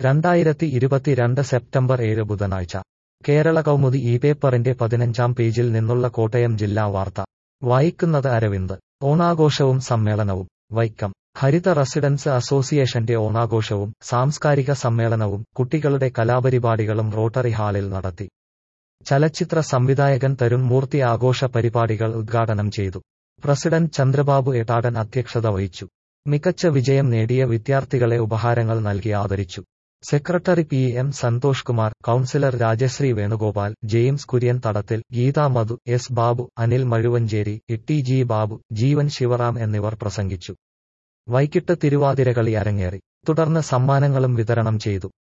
രണ്ടായിരത്തി ഇരുപത്തിരണ്ട് സെപ്റ്റംബർ ഏഴ് ബുധനാഴ്ച കേരള കൗമുദി ഈ പേപ്പറിന്റെ പതിനഞ്ചാം പേജിൽ നിന്നുള്ള കോട്ടയം ജില്ലാ വാർത്ത വായിക്കുന്നത് അരവിന്ദ് ഓണാഘോഷവും സമ്മേളനവും വൈക്കം ഹരിത റെസിഡൻസ് അസോസിയേഷന്റെ ഓണാഘോഷവും സാംസ്കാരിക സമ്മേളനവും കുട്ടികളുടെ കലാപരിപാടികളും റോട്ടറി ഹാളിൽ നടത്തി ചലച്ചിത്ര സംവിധായകൻ തരുൺ മൂർത്തി ആഘോഷ പരിപാടികൾ ഉദ്ഘാടനം ചെയ്തു പ്രസിഡന്റ് ചന്ദ്രബാബു എട്ടാടൻ അധ്യക്ഷത വഹിച്ചു മികച്ച വിജയം നേടിയ വിദ്യാർത്ഥികളെ ഉപഹാരങ്ങൾ നൽകി ആദരിച്ചു secretary P M Santhosh Kumar councillor Rajasree Venugopal James Kurian Thadathil Geetha Madhu S Babu Anil Mazhuvancheri Itty G Babu Jeevan Sivaram എന്നിവർ പ്രസംഗിച്ചു വൈകിട്ട് തിരുവാതിരകളി അരങ്ങേറി തുടർന്ന് സമ്മാനങ്ങളും വിതരണം ചെയ്തു